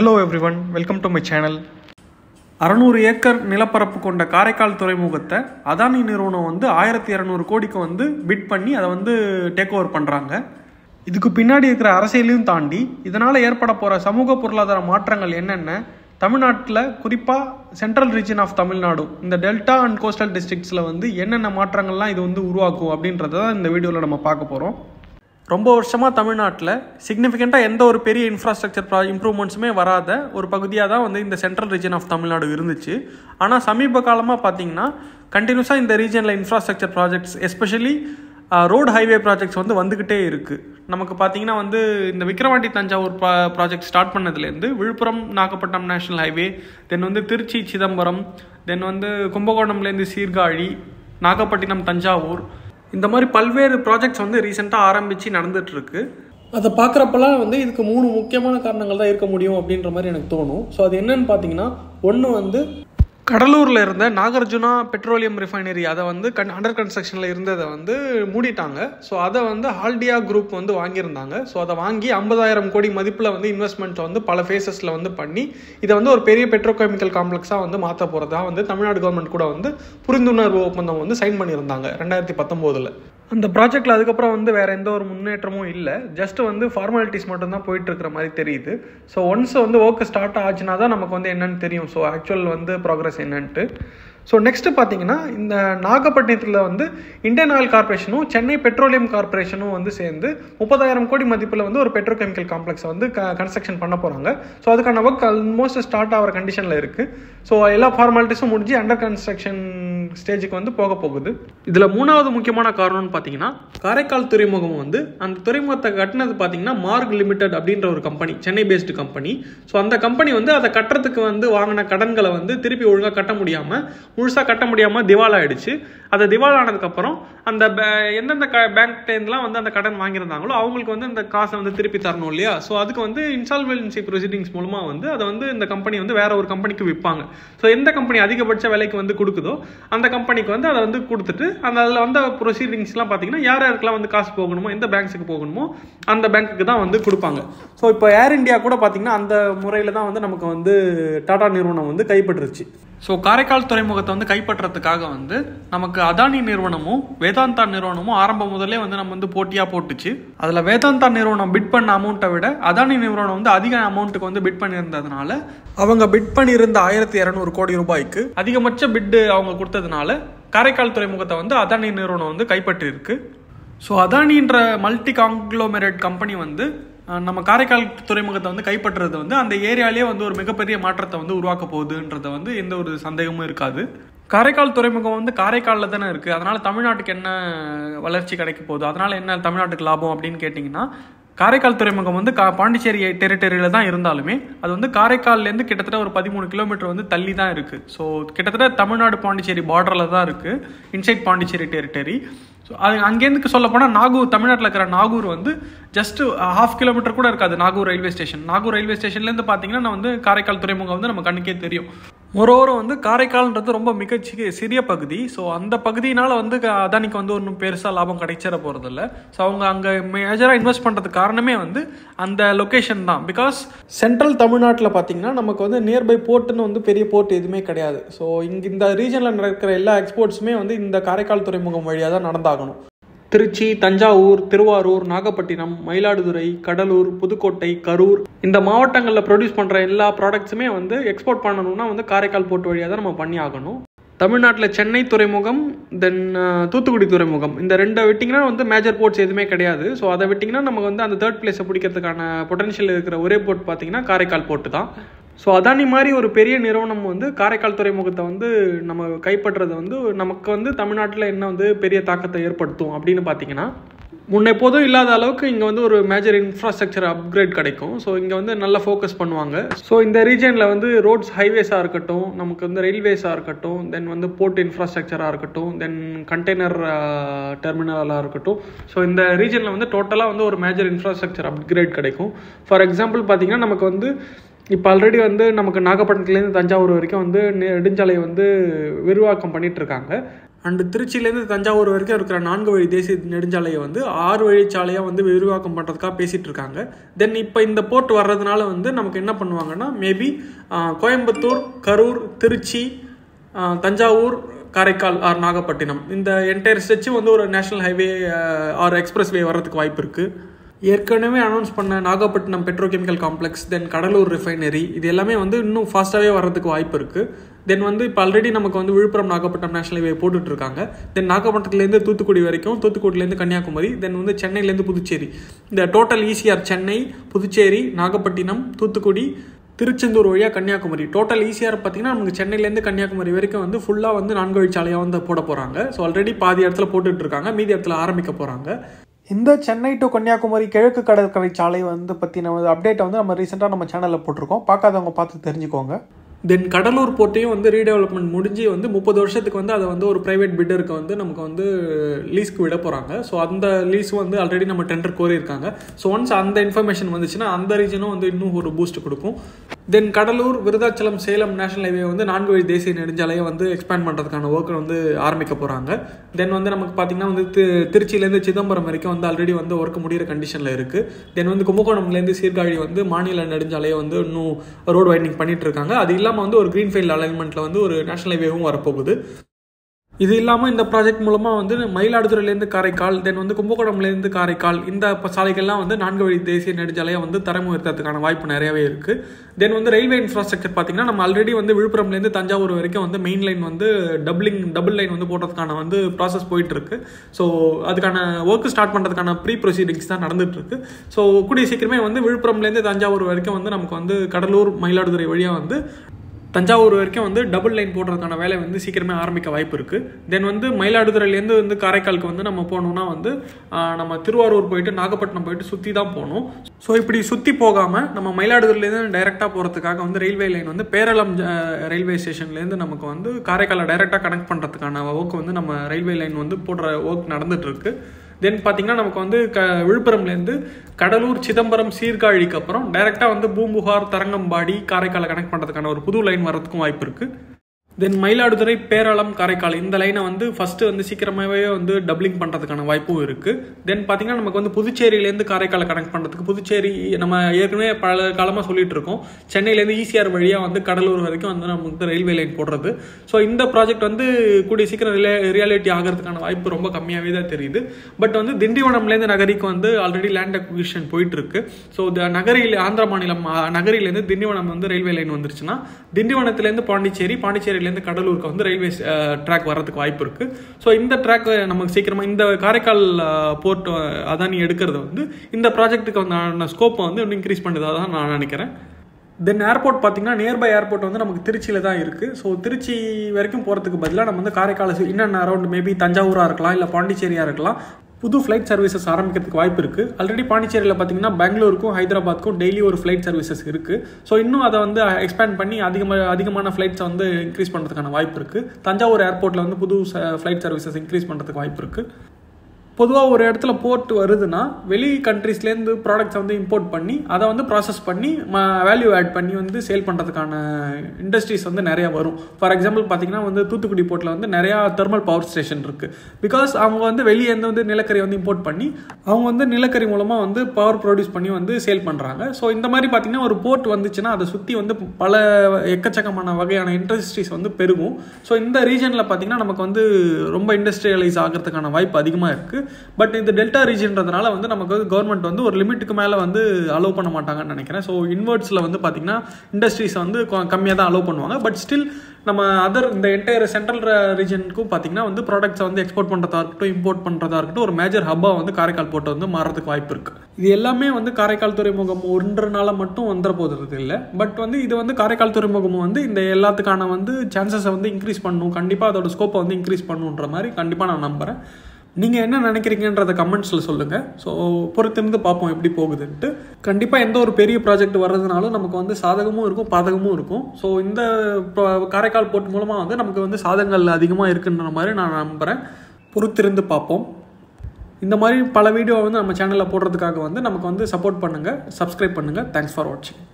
hello everyone welcome to my channel அறநூறு acre நிலப்பரப்பு கொண்ட காரைக்கால் துறைமுகத்தை அதானி நிறுவனம் வந்து ஆயிரத்தி இரநூறு கோடிக்கு வந்து பிட் பண்ணி அதை வந்து டேக் ஓவர் பண்ணுறாங்க இதுக்கு பின்னாடி இருக்கிற அரசியலையும் தாண்டி இதனால் ஏற்பட போகிற சமூக பொருளாதார மாற்றங்கள் என்னென்ன தமிழ்நாட்டில் குறிப்பாக சென்ட்ரல் ரீஜன் ஆஃப் தமிழ்நாடு இந்த டெல்டா அண்ட் கோஸ்டல் டிஸ்ட்ரிக்ஸில் வந்து என்னென்ன மாற்றங்கள்லாம் இது வந்து உருவாக்கும் அப்படின்றத தான் இந்த வீடியோவில் நம்ம பார்க்க போகிறோம் ரொம்ப வருஷமாக தமிழ்நாட்டில் சிக்னிஃபிகண்ட்டாக எந்த ஒரு பெரிய இன்ஃப்ராஸ்ட்ரக்சர் ப்ரா இம்ப்ரூவ்மெண்ட்ஸுமே வராத ஒரு பகுதியாக தான் வந்து இந்த சென்ட்ரல் ரீஜன் ஆஃப் தமிழ்நாடு இருந்துச்சு ஆனால் சமீப காலமாக பார்த்தீங்கன்னா கண்டினியூஸாக இந்த ரீஜனில் infrastructure projects especially road highway projects வந்து வந்துக்கிட்டே இருக்குது நமக்கு பார்த்தீங்கன்னா வந்து இந்த விக்ரவாண்டி தஞ்சாவூர் ப்ரா ப்ராஜெக்ட் ஸ்டார்ட் பண்ணதுலேருந்து Villupuram Nagapattinam national highway then வந்து திருச்சி சிதம்பரம் தென் வந்து கும்பகோணம்லேருந்து சீர்காழி நாகப்பட்டினம் தஞ்சாவூர் இந்த மாதிரி பல்வேறு ப்ராஜெக்ட்ஸ் வந்து ரீசெண்டாக ஆரம்பித்து நடந்துகிட்ருக்கு அதை பார்க்குறப்பெல்லாம் வந்து இதுக்கு மூணு முக்கியமான காரணங்கள் தான் இருக்க முடியும் அப்படின்ற மாதிரி எனக்கு தோணும் ஸோ அது என்னன்னு பார்த்தீங்கன்னா ஒன்று வந்து கடலூரில் இருந்த நாகார்ஜுனா பெட்ரோலியம் ரிஃபைனரி அதை வந்து கன் அண்டர் கன்ஸ்ட்ரக்ஷனில் இருந்ததை வந்து மூடிட்டாங்க ஸோ அதை வந்து ஹால்டியா குரூப் வந்து வாங்கியிருந்தாங்க ஸோ அதை வாங்கி ஐம்பதாயிரம் கோடி மதிப்பில் வந்து இன்வெஸ்ட்மெண்ட் வந்து பல ஃபேஸஸில் வந்து பண்ணி இதை வந்து ஒரு பெரிய பெட்ரோகெமிக்கல் காம்ப்ளெக்ஸாக வந்து மாற்ற போகிறதா வந்து தமிழ்நாடு கவர்மெண்ட் கூட வந்து புரிந்துணர்வு ஒப்பந்தம் வந்து சைன் பண்ணியிருந்தாங்க ரெண்டாயிரத்தி பத்தொம்போதில் அந்த ப்ராஜெக்டில் அதுக்கப்புறம் வந்து வேறு எந்த ஒரு முன்னேற்றமும் இல்லை ஜஸ்ட் வந்து ஃபார்மாலிட்டிஸ் மட்டும்தான் போயிட்டு இருக்கிற மாதிரி தெரியுது ஸோ ஒன்ஸ் வந்து ஒர்க் ஸ்டார்ட் ஆச்சுன்னா தான் நமக்கு வந்து என்னன்னு தெரியும் ஸோ ஆக்சுவல் வந்து ப்ராக்ரஸ் என்னன்ட்டு ஸோ நெக்ஸ்ட்டு பார்த்தீங்கன்னா இந்த நாகப்பட்டினத்தில் வந்து இந்தியன் ஆயில் கார்பரேஷனும் சென்னை பெட்ரோலியம் கார்பரேஷனும் வந்து சேர்ந்து முப்பதாயிரம் கோடி மதிப்பில் வந்து ஒரு பெட்ரோகெமிக்கல் காம்ப்ளெக்ஸை வந்து க கன்ஸ்ட்ரக்ஷன் பண்ண போகிறாங்க ஸோ அதுக்கான ஒர்க் ஆல்மோஸ்ட் ஸ்டார்ட் ஆகிற கண்டிஷனில் இருக்குது ஸோ எல்லா ஃபார்மாலிட்டிஸும் முடிஞ்சு அண்டர் கன்ஸ்ட்ரக்ஷன் ஸ்டேஜுக்கு வந்து போக போகுது இதில் மூணாவது முக்கியமான காரணம்னு பார்த்தீங்கன்னா காரைக்கால் துறைமுகம் வந்து அந்த துறைமுகத்தை கட்டினது பார்த்தீங்கன்னா மார்க் லிமிடெட் அப்படின்ற ஒரு company Chennai based company so அந்த கம்பெனி வந்து அதை கட்டுறதுக்கு வந்து வாங்கின கடன்களை வந்து திருப்பி ஒழுங்காக கட்ட முடியாமல் முழுசாக கட்ட முடியாமல் திவால் ஆயிடுச்சு அதை திவால் ஆனதுக்கப்புறம் அந்த எந்தெந்த க பேங்க்லேருந்துலாம் வந்து அந்த கடன் வாங்கியிருந்தாங்களோ அவங்களுக்கு வந்து அந்த காசை வந்து திருப்பி தரணும் இல்லையா ஸோ அதுக்கு வந்து இன்சால்வென்சி ப்ரொசீடிங்ஸ் மூலமாக வந்து அதை வந்து இந்த கம்பெனி வந்து வேற ஒரு கம்பெனிக்கு விற்பாங்க ஸோ எந்த கம்பெனி அதிகபட்ச விலைக்கு வந்து கொடுக்குதோ அந்த கம்பெனிக்கு வந்து அதை வந்து கொடுத்துட்டு அந்த அதில் வந்த ப்ரொசீடிங்ஸ்லாம் பார்த்தீங்கன்னா யார் யாருக்கெல்லாம் வந்து காசு போகணுமோ எந்த பேங்க்ஸுக்கு போகணுமோ அந்த பேங்க்குக்கு தான் வந்து கொடுப்பாங்க ஸோ இப்போ ஏர் இந்தியா கூட பார்த்தீங்கன்னா அந்த முறையில் தான் வந்து நமக்கு வந்து டாடா நிறுவனம் வந்து கைப்பற்றுச்சு ஸோ காரைக்கால் துறைமுகத்தை வந்து கைப்பற்றுறதுக்காக வந்து நமக்கு அதானி நிறுவனமும் வேதாந்தா நிறுவனமும் ஆரம்பம் முதலே வந்து நம்ம வந்து போட்டியாக போட்டுச்சு அதில் வேதாந்தா நிறுவனம் பிட் பண்ண அமௌண்ட்டை விட அதானி நிறுவனம் வந்து அதிக அமௌண்ட்டுக்கு வந்து பிட் பண்ணியிருந்ததுனால அவங்க பிட் பண்ணியிருந்த ஆயிரத்தி இரநூறு கோடி ரூபாய்க்கு அதிகபட்ச பிட்டு அவங்க கொடுத்ததுனால காரைக்கால் துறைமுகத்தை வந்து அதானி நிறுவனம் வந்து கைப்பற்றியிருக்கு ஸோ அதானின்ற மல்டி காங்க்ளோமெரேட் கம்பெனி வந்து நம்ம காரைக்கால் துறைமுகத்தை வந்து கைப்பற்றுறது வந்து அந்த ஏரியாலேயே வந்து ஒரு மிகப்பெரிய மாற்றத்தை வந்து உருவாக்க போகுதுன்றத வந்து எந்த ஒரு சந்தேகமும் இருக்காது காரைக்கால் துறைமுகம் வந்து காரைக்காலில் தானே இருக்குது அதனால் தமிழ்நாட்டுக்கு என்ன வளர்ச்சி கிடைக்க போகுது அதனால் என்ன தமிழ்நாட்டுக்கு லாபம் அப்படின்னு கேட்டிங்கன்னா காரைக்கால் துறைமுகம் வந்து கா பாண்டிச்சேரி டெரிட்டரியில் தான் இருந்தாலுமே அது வந்து காரைக்கால்லேருந்து கிட்டத்தட்ட ஒரு பதிமூணு கிலோமீட்டர் வந்து தள்ளி தான் இருக்குது ஸோ கிட்டத்தட்ட தமிழ்நாடு பாண்டிச்சேரி பார்டரில் தான் இருக்குது இன்சைட் பாண்டிச்சேரி டெரிட்டரி ஸோ அது அங்கேருந்து சொல்ல போனால் நாகூர் தமிழ்நாட்டில் இருக்கிற நாகூர் வந்து ஜஸ்ட் ஹாஃப் கிலோமீட்டர் கூட இருக்காது Nagore railway station Nagore railway ஸ்டேஷன்லேருந்து பார்த்தீங்கன்னா நான் வந்து காரைக்கால் துறைமுகம் வந்து நம்ம கண்ணுக்கே தெரியும் மொரோவரும் வந்து காரைக்கால்ன்றது ரொம்ப மிக சிறிய பகுதி ஸோ அந்த பகுதியினால் வந்து அதானிக்கு வந்து ஒன்றும் பெருசாக லாபம் கிடைச்சிட போகிறதில்ல ஸோ அவங்க அங்கே மேஜராக இன்வெஸ்ட் பண்ணுறதுக்கு காரணமே வந்து அந்த லொக்கேஷன் தான் பிகாஸ் சென்ட்ரல் தமிழ்நாட்டில் பார்த்தீங்கன்னா நமக்கு வந்து நியர்பை போர்ட்டுன்னு வந்து பெரிய போர்ட் எதுவுமே கிடையாது ஸோ இங்கே இந்த ரீஜனில் நடக்கிற எல்லா எக்ஸ்போர்ட்ஸுமே வந்து இந்த காரைக்கால் துறைமுகம் வழியாக தான் நடந்தாகணும் திருச்சி தஞ்சாவூர் திருவாரூர் நாகப்பட்டினம் மயிலாடுதுறை கடலூர் புதுக்கோட்டை கரூர் இந்த மாவட்டங்களில் ப்ரொடியூஸ் பண்ணுற எல்லா ப்ராடக்ட்ஸுமே வந்து எக்ஸ்போர்ட் பண்ணணும்னா வந்து காரைக்கால் போர்ட் வழியாக தான் நம்ம பண்ணி ஆகணும் தமிழ்நாட்டில் சென்னை துறைமுகம் தென் தூத்துக்குடி துறைமுகம் இந்த ரெண்டை விட்டிங்கன்னா வந்து மேஜர் போர்ட்ஸ் எதுவுமே கிடையாது ஸோ அதை விட்டிங்கன்னா நமக்கு வந்து அந்த தேர்ட் பிளேஸை பிடிக்கிறதுக்கான பொட்டன்ஷியல் இருக்கிற ஒரே போர்ட் பார்த்தீங்கன்னா காரைக்கால் போர்ட்டு தான் ஸோ அதானி மாதிரி ஒரு பெரிய நிறுவனம் வந்து காரைக்கால் துறைமுகத்தை வந்து நம்ம கைப்பற்றுறது வந்து நமக்கு வந்து தமிழ்நாட்டில் என்ன வந்து பெரிய தாக்கத்தை ஏற்படுத்தும் அப்படின்னு பார்த்தீங்கன்னா முன்ன எப்போதும் இல்லாத அளவுக்கு இங்கே வந்து ஒரு மேஜர் இன்ஃப்ராஸ்ட்ரக்சர் அப்கிரேட் கிடைக்கும் ஸோ இங்கே வந்து நல்லா ஃபோக்கஸ் பண்ணுவாங்க ஸோ இந்த ரீஜனில் வந்து ரோட்ஸ் ஹைவேஸாக இருக்கட்டும் நமக்கு வந்து ரயில்வேஸாக இருக்கட்டும் தென் வந்து போர்ட் இன்ஃப்ராஸ்ட்ரக்சராக இருக்கட்டும் தென் கண்டெய்னர் டெர்மினலாக இருக்கட்டும் ஸோ இந்த ரீஜனில் வந்து டோட்டலாக வந்து ஒரு மேஜர் இன்ஃப்ராஸ்ட்ரக்சர் அப்கிரேட் கிடைக்கும் ஃபார் எக்ஸாம்பிள் பார்த்தீங்கன்னா நமக்கு வந்து இப்போ ஆல்ரெடி வந்து நமக்கு நாகப்பட்டினத்துலேருந்து தஞ்சாவூர் வரைக்கும் வந்து நெடுஞ்சாலை வந்து விரிவாக்கம் பண்ணிட்டு இருக்காங்க அண்டு திருச்சியிலேருந்து தஞ்சாவூர் வரைக்கும் இருக்கிற நான்கு வழி தேசிய நெடுஞ்சாலையை வந்து ஆறு வழிச்சாலையாக வந்து விரிவாக்கம் பண்ணுறதுக்காக பேசிகிட்டு இருக்காங்க தென் இப்போ இந்த போர்ட் வர்றதுனால வந்து நமக்கு என்ன பண்ணுவாங்கன்னா மேபி கோயம்புத்தூர் கரூர் திருச்சி தஞ்சாவூர் காரைக்கால் ஆர் நாகப்பட்டினம் இந்த என்டையர் ஸ்ட்ரெச்சு வந்து ஒரு national highway or expressway வர்றதுக்கு வாய்ப்பு இருக்குது ஏற்கனவே அனௌன்ஸ் பண்ண Nagapattinam petrochemical complex then Cuddalore refinery இது எல்லாமே வந்து இன்னும் ஃபாஸ்ட்டாகவே வர்றதுக்கு வாய்ப்பு இருக்குது தென் வந்து இப்போ ஆல்ரெடி நமக்கு வந்து விழுப்புரம் நாகப்பட்டினம் நேஷனல் ஹைவே போட்டுட்டு இருக்காங்க தென் நாகப்பட்டினத்துலேருந்து தூத்துக்குடி வரைக்கும் தூத்துக்குடியிலேருந்து கன்னியாகுமரி தென் வந்து சென்னையிலேருந்து புதுச்சேரி இந்த டோட்டல் ஈசிஆர் சென்னை புதுச்சேரி நாகப்பட்டினம் தூத்துக்குடி திருச்செந்தூர் வழியாக கன்னியாகுமரி டோட்டல் ஈஸியாக பார்த்தீங்கன்னா நமக்கு சென்னையிலேருந்து கன்னியாகுமரி வரைக்கும் வந்து ஃபுல்லாக வந்து நான்கு வழிச்சாலையாக வந்து போட போகிறாங்க ஸோ ஆல்ரெடி பாதி இடத்துல போட்டுட்டு இருக்காங்க மீதி இடத்துல ஆரம்பிக்க போகிறாங்க இந்த சென்னை டு கன்னியாகுமரி கிழக்கு கடற்கரை சாலை வந்து பற்றின அப்டேட்டை வந்து நம்ம ரீசெண்டாக நம்ம சேனலில் போட்டிருக்கோம் பார்க்காதவங்க பார்த்து தெரிஞ்சுக்கோங்க தென் கடலூர் போர்ட்டையும் வந்து ரீடெவலப்மெண்ட் முடிஞ்சு வந்து முப்பது வருஷத்துக்கு வந்து அதை வந்து ஒரு ப்ரைவேட் பிட்டருக்கு வந்து நமக்கு வந்து லீஸ்க்கு விட போகிறாங்க ஸோ அந்த லீஸ் வந்து ஆல்ரெடி நம்ம டெண்டர் கோரியிருக்காங்க ஸோ ஒன்ஸ் அந்த இன்ஃபர்மேஷன் வந்துச்சுன்னா அந்த ரீஜனும் வந்து இன்னும் ஒரு பூஸ்ட் கொடுக்கும் then Cuddalore Virudhachalam Salem national highway வந்து நான்கு வழி தேசிய நெடுஞ்சாலையை வந்து எக்ஸ்பேண்ட் பண்ணுறதுக்கான ஒர்க்கை வந்து ஆரம்பிக்க போகிறாங்க தென் வந்து நமக்கு பார்த்தீங்கன்னா வந்து திருச்சியிலேருந்து சிதம்பரம் வரைக்கும் வந்து ஆல்ரெடி வந்து ஒர்க் முடிகிற கண்டிஷனில் இருக்குது தென் வந்து கும்பகோணம்லேருந்து சீர்காழி வந்து மாநில நெடுஞ்சாலையை வந்து இன்னும் ரோடு வைண்டிங் பண்ணிட்டு இருக்காங்க அது இல்லாமல் வந்து ஒரு க்ரீன்ஃபீல்ட் அலைன்மெண்ட்டில் வந்து ஒரு நேஷனல் ஹைவேவும் வரப்போகுது இது இல்லாமல் இந்த ப்ராஜெக்ட் மூலமாக வந்து மயிலாடுதுறையிலேருந்து காரைக்கால் தென் வந்து கும்பகோணம்லேருந்து காரைக்கால் இந்த சாலைகள்லாம் வந்து நான்கு வழி தேசிய நெடுஞ்சாலையை வந்து தரம் உயர்த்ததுக்கான வாய்ப்பு நிறையவே இருக்குது தென் வந்து ரயில்வே இன்ஃப்ராஸ்ட்ரக்சர் பார்த்தீங்கன்னா நம்ம ஆல்ரெடி வந்து விழுப்புரம்லேருந்து தஞ்சாவூர் வரைக்கும் வந்து மெயின் லைன் வந்து டபுளிங் டபுள் லைன் வந்து போடுறதுக்கான வந்து ப்ராசஸ் போயிட்டு இருக்கு ஸோ அதுக்கான ஒர்க் ஸ்டார்ட் பண்ணுறதுக்கான ப்ரீ ப்ரொசீடிங்ஸ் தான் நடந்துட்டு இருக்கு ஸோ கூடிய சீக்கிரமே வந்து விழுப்புரம்லேருந்து தஞ்சாவூர் வரைக்கும் வந்து நமக்கு வந்து கடலூர் மயிலாடுதுறை வழியாக வந்து தஞ்சாவூர் வரைக்கும் வந்து டபுள் லைன் போடுறதுக்கான வேலை வந்து சீக்கிரமே ஆரம்பிக்க வாய்ப்பு இருக்குது தென் வந்து மயிலாடுதுறையிலேருந்து வந்து காரைக்காலுக்கு வந்து நம்ம போகணுன்னா வந்து நம்ம திருவாரூர் போயிட்டு நாகப்பட்டினம் போயிட்டு சுற்றி தான் போகணும் ஸோ இப்படி சுற்றி போகாமல் நம்ம மயிலாடுதுறையிலேருந்து டைரெக்டாக போகிறதுக்காக வந்து ரயில்வே லைன் வந்து பேரளம் ரயில்வே ஸ்டேஷன்லேருந்து நமக்கு வந்து காரைக்காலை டைரெக்டாக கனெக்ட் பண்ணுறதுக்கான ஒர்க் வந்து நம்ம ரயில்வே லைன் வந்து போடுற ஒர்க் நடந்துகிட்ருக்கு தென் பார்த்தீங்கன்னா நமக்கு வந்து க விழுப்புரம்லேருந்து கடலூர் சிதம்பரம் சீர்காழிக்கு அப்புறம் டைரெக்டாக வந்து பூம்புகார் தரங்கம்பாடி காரைக்காலை கனெக்ட் பண்ணுறதுக்கான ஒரு புது லைன் வர்றதுக்கும் வாய்ப்பு இருக்குது தென் மயிலாடுதுறை பேரளம் காரைக்கால் இந்த லைனை வந்து ஃபஸ்ட்டு வந்து சீக்கிரமாகவே வந்து டபுளிங் பண்ணுறதுக்கான வாய்ப்பும் இருக்குது தென் பார்த்தீங்கன்னா நமக்கு வந்து புதுச்சேரியிலேருந்து காரைக்காலை கனெக்ட் பண்ணுறதுக்கு புதுச்சேரி நம்ம ஏற்கனவே பல காலமாக சொல்லிட்டு இருக்கோம் சென்னையிலேருந்து ஈசிஆர் வழியாக வந்து கடலூர் வரைக்கும் வந்து நமக்கு ரயில்வே லைன் போடுறது ஸோ இந்த ப்ராஜெக்ட் வந்து கூடிய சீக்கிரம் ரிலே ரியாலிட்டி ஆகிறதுக்கான வாய்ப்பு ரொம்ப கம்மியாகவே தான் தெரியுது பட் வந்து திண்டிவனம்லேருந்து நகரிக்கு வந்து ஆல்ரெடி லேண்ட் அக்விஷன் போயிட்டு இருக்கு ஸோ நகரில் ஆந்திரா மாநிலம் நகரிலேருந்து திண்டிவனம் வந்து ரயில்வே லைன் வந்துருச்சுன்னா திண்டிவனத்துலேருந்து பாண்டிச்சேரி பாண்டிச்சேரி பாண்டிச்சேரியிலேருந்து கடலூருக்கு வந்து ரயில்வே ட்ராக் வர்றதுக்கு வாய்ப்பு இருக்குது ஸோ இந்த ட்ராக் நமக்கு சீக்கிரமாக இந்த காரைக்கால் போர்ட் அதானி எடுக்கிறது வந்து இந்த ப்ராஜெக்ட்டுக்கு வந்து ஸ்கோப்பை வந்து இன்னும் இன்க்ரீஸ் பண்ணுறதாக தான் நான் நினைக்கிறேன் தென் ஏர்போர்ட் பார்த்தீங்கன்னா நியர்பை ஏர்போர்ட் வந்து நமக்கு திருச்சியில் தான் இருக்குது ஸோ திருச்சி வரைக்கும் போகிறதுக்கு பதிலாக நம்ம வந்து காரைக்கால் இன்னும் அரௌண்ட் மேபி தஞ்சாவூராக இருக்கலாம் இல்லை பாண்டிச்சேரியாக இருக்கலாம் புது ஃப்ளைட் சர்வீசஸ் ஆரம்பிக்கிறதுக்கு வாய்ப்பு இருக்குது ஆல்ரெடி பாண்டிச்சேரியில் பார்த்தீங்கன்னா பெங்களூருக்கும் ஹைதராபாத்துக்கும் டெய்லி ஒரு ஃப்ளைட் சர்வீசஸ் இருக்குது ஸோ இன்னும் அதை வந்து எக்ஸ்பேண்ட் பண்ணி அதிகமாக அதிகமான ஃப்ளைட்ஸை வந்து இன்க்ரீஸ் பண்ணுறதுக்கான வாய்ப்பு இருக்குது தஞ்சாவூர் ஏர்போர்ட்டில் வந்து புது ஃப்ளைட் சர்வீசஸ் இன்க்ரீஸ் பண்ணுறதுக்கு வாய்ப்பு இருக்குது பொதுவாக ஒரு இடத்துல போர்ட் வருதுன்னா வெளி கண்ட்ரீஸ்லேருந்து ப்ராடக்ட்ஸை வந்து இம்போர்ட் பண்ணி அதை வந்து ப்ராசஸ் பண்ணி வேல்யூ ஆட் பண்ணி வந்து சேல் பண்ணுறதுக்கான இண்டஸ்ட்ரீஸ் வந்து நிறையா வரும் ஃபார் எக்ஸாம்பிள் பார்த்தீங்கன்னா வந்து தூத்துக்குடி போர்ட்டில் வந்து நிறையா தெர்மல் பவர் ஸ்டேஷன் இருக்குது பிகாஸ் அவங்க வந்து வெளியேருந்து வந்து நிலக்கரி வந்து இம்போர்ட் பண்ணி அவங்க வந்து நிலக்கரி மூலமாக வந்து பவர் ப்ரொடியூஸ் பண்ணி வந்து சேல் பண்ணுறாங்க ஸோ இந்த மாதிரி பார்த்தீங்கன்னா ஒரு போர்ட் வந்துச்சுன்னா அதை சுற்றி வந்து பல எக்கச்சக்கமான வகையான இண்டஸ்ட்ரீஸ் வந்து பெருகும் ஸோ இந்த ரீஜனில் பார்த்தீங்கன்னா நமக்கு வந்து ரொம்ப இண்டஸ்ட்ரியலைஸ் ஆகிறதுக்கான வாய்ப்பு அதிகமாக இருக்குது பட் இந்த டெல்டா ரீஜன்றதுனால வந்து நமக்கு வந்து கவர்மெண்ட் வந்து ஒரு லிமிட்டுக்கு மேலே வந்து அலோவ் பண்ண மாட்டாங்கன்னு நினைக்கிறேன் ஸோ இன்வெர்ட்ஸில் வந்து பார்த்தீங்கன்னா இண்டஸ்ட்ரீஸ் வந்து கம்மியாக தான் அலோவ் பண்ணுவாங்க பட் ஸ்டில் நம்ம அதர் இந்த என்டையர் சென்ட்ரல் ரீஜனுக்கும் பார்த்தீங்கன்னா வந்து ப்ராடக்ட்ஸை வந்து எக்ஸ்போர்ட் பண்ணுறதா இருக்கட்டும் இம்போர்ட் பண்ணுறதா இருக்கட்டும் ஒரு மேஜர் ஹப்பாக வந்து காரைக்கால் போட்டு வந்து மாறதுக்கு வாய்ப்பு இருக்குது இது எல்லாமே வந்து காரைக்கால் துறைமுகம் ஒன்று நாள மட்டும் வந்துட போகிறது இல்லை பட் வந்து இது வந்து காரைக்கால் துறைமுகம் வந்து இந்த எல்லாத்துக்கான வந்து சான்சஸை வந்து இன்க்ரீஸ் பண்ணணும் கண்டிப்பாக அதோட ஸ்கோப்பை வந்து இன்க்ரீஸ் பண்ணுன்ற மாதிரி கண்டிப்பாக நான் நம்புகிறேன் நீங்கள் என்ன நினைக்கிறீங்கன்றத கமெண்ட்ஸில் சொல்லுங்கள் ஸோ பொறுத்திருந்து பார்ப்போம் எப்படி போகுதுன்ட்டு கண்டிப்பாக எந்த ஒரு பெரிய ப்ராஜெக்ட் வர்றதுனாலும் நமக்கு வந்து சாதகமும் இருக்கும் பாதகமும் இருக்கும் ஸோ இந்த காரைக்கால் போர்ட் மூலமாக வந்து நமக்கு வந்து சாதகங்கள் அதிகமாக இருக்குன்ற மாதிரி நான் நம்புகிறேன் பொறுத்திருந்து பார்ப்போம் இந்த மாதிரி பல வீடியோ வந்து நம்ம சேனலில் போடுறதுக்காக வந்து நமக்கு வந்து சப்போர்ட் பண்ணுங்கள் சப்ஸ்கிரைப் பண்ணுங்கள் தேங்க்ஸ் ஃபார் வாட்சிங்